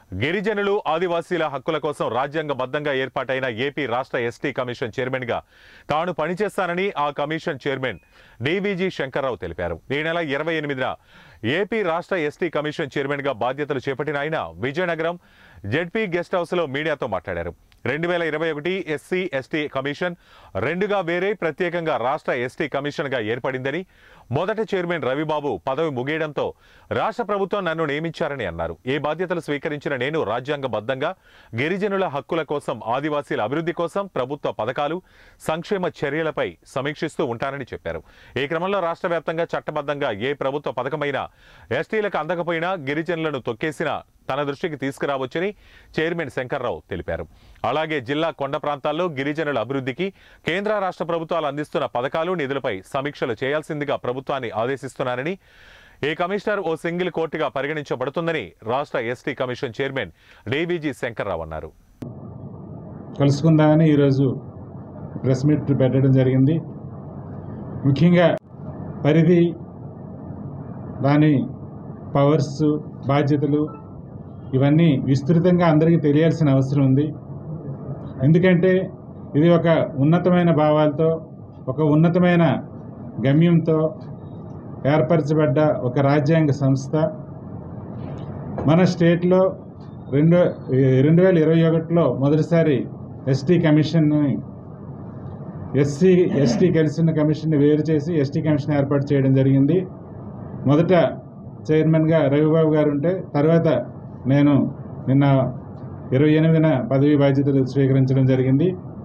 గిరిజనులు ఆదివాసీల హక్కుల కోసం రాజ్యాంగబద్ధంగా ఏర్పాటైన ఏపీ రాష్ట్ర ఎస్టీ కమిషన్ చైర్మన్ గా తాను పనిచేస్తానని ఆ కమిషన్ చైర్మన్ డివిజి శంకర్రావు తెలిపారు ఈ నెల ఇరవై ఎనిమిదిన ఏపీ రాష్ట్ర ఎస్టీ కమిషన్ చైర్మన్ గా బాధ్యతలు చేపట్టిన ఆయన విజయనగరం జెడ్పీ గెస్ట్ హౌస్ లో మీడియాతో మాట్లాడారు రెండు వేల ఇరవై ఒకటి ఎస్సీ ఎస్టీ కమిషన్ రెండుగా వేరే ప్రత్యేకంగా రాష్ట్ర ఎస్టీ కమిషన్ గా ఏర్పడిందని మొదటి చైర్మన్ రవిబాబు పదవి ముగియడంతో రాష్ట్ర ప్రభుత్వం నన్ను నియమించారని అన్నారు ఈ బాధ్యతలు స్వీకరించిన నేను రాజ్యాంగబద్ధంగా గిరిజనుల హక్కుల కోసం ఆదివాసీల అభివృద్ధి కోసం ప్రభుత్వ పథకాలు సంక్షేమ చర్యలపై సమీక్షిస్తూ ఉంటానని చెప్పారు ఈ క్రమంలో రాష్ట్ర వ్యాప్తంగా చట్టబద్ధంగా ఏ ప్రభుత్వ పథకమైనా ఎస్టీలకు అందకపోయినా గిరిజనులను తొక్కేసిన తన దృష్టికి తీసుకురావచ్చని చైర్మన్ శంకర్రావు తెలిపారు అలాగే జిల్లా కొండ ప్రాంతాల్లో గిరిజనుల అభివృద్ధికి కేంద్ర రాష్ట్ర ప్రభుత్వాలు అందిస్తున్న పథకాలు నిధులపై సమీక్షలు చేయాల్సిందిగా ప్రభుత్వాన్ని ఆదేశిస్తున్నానని ఈ కమిషనర్ ఓ సింగిల్ కోర్టుగా పరిగణించబడుతుందని రాష్ట్ర ST commission chairman DVG Shankar Rao అన్నారు కలుసుకుందామని ఈరోజు ప్రెస్ మీట్ పెట్టడం జరిగింది ముఖ్యంగా పరిధి దాని పవర్స్ బాధ్యతలు ఇవన్నీ విస్తృతంగా అందరికీ తెలియాల్సిన అవసరం ఉంది ఎందుకంటే ఇది ఒక ఉన్నతమైన భావాలతో ఒక ఉన్నతమైన గమ్యంతో ఏర్పరచబడ్డ ఒక రాజ్యాంగ సంస్థ మన స్టేట్లో రెండు రెండు వేల ఇరవై ఒకటిలో మొదటిసారి ఎస్టీ కమిషన్ని ఎస్సీ ఎస్టీ కలిసిన కమిషన్ని వేరు చేసి ఎస్టీ కమిషన్ ఏర్పాటు చేయడం జరిగింది మొదట చైర్మన్గా రవిబాబు గారు ఉంటే తర్వాత నేను నిన్న ఇరవై ఎనిమిదిన పదవి బాధ్యతలు స్వీకరించడం జరిగింది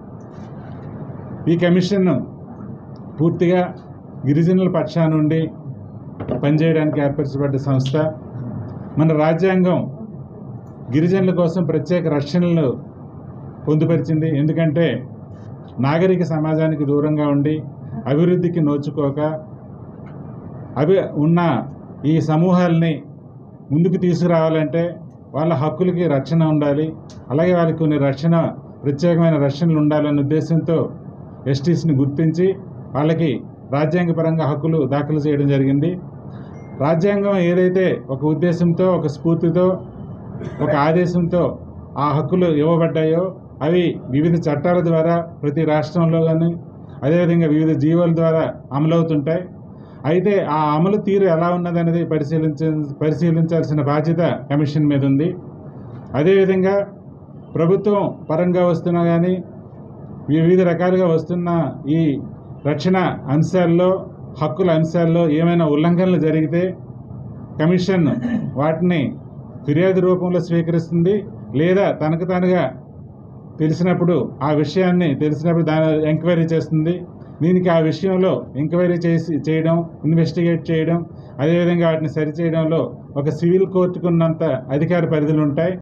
ఈ కమిషన్ పూర్తిగా గిరిజనుల పక్షాన నుండి పనిచేయడానికి ఏర్పరచబడ్డ సంస్థ మన రాజ్యాంగం గిరిజనుల కోసం ప్రత్యేక రక్షణలు పొందుపరిచింది ఎందుకంటే నాగరిక సమాజానికి దూరంగా ఉండి అభివృద్ధికి నోచుకోక అవి ఉన్న ఈ సమూహాల్ని ముందుకు తీసుకురావాలంటే వాళ్ళ హక్కులకి రక్షణ ఉండాలి అలాగే వాళ్ళకి కొన్ని రక్షణ ప్రత్యేకమైన రక్షణలు ఉండాలనే ఉద్దేశంతో ఎస్టీస్ని గుర్తించి వాళ్ళకి రాజ్యాంగపరంగా హక్కులు దాఖలు చేయడం జరిగింది రాజ్యాంగం ఏదైతే ఒక ఉద్దేశంతో ఒక స్ఫూర్తితో ఒక ఆదేశంతో ఆ హక్కులు ఇవ్వబడ్డాయో అవి వివిధ చట్టాల ద్వారా ప్రతి రాష్ట్రంలో కానీ అదేవిధంగా వివిధ జీవోల ద్వారా అమలవుతుంటాయి అయితే ఆ అమలు తీరు ఎలా ఉన్నదనేది పరిశీలించ పరిశీలించాల్సిన బాధ్యత కమిషన్ మీద ఉంది అదేవిధంగా ప్రభుత్వం పరంగా వస్తున్నా కానీ వివిధ రకాలుగా వస్తున్న ఈ రక్షణ అంశాల్లో హక్కుల అంశాల్లో ఏమైనా ఉల్లంఘనలు జరిగితే కమిషన్ వాటిని ఫిర్యాదు రూపంలో స్వీకరిస్తుంది లేదా తనకు తానుగా తెలిసినప్పుడు ఆ విషయాన్ని తెలిసినప్పుడు దాని ఎంక్వైరీ చేస్తుంది దీనికి ఆ విషయంలో ఎంక్వైరీ చేసి చేయడం ఇన్వెస్టిగేట్ చేయడం అదేవిధంగా వాటిని సరిచేయడంలో ఒక సివిల్ కోర్టుకున్నంత అధికార పరిధులు ఉంటాయి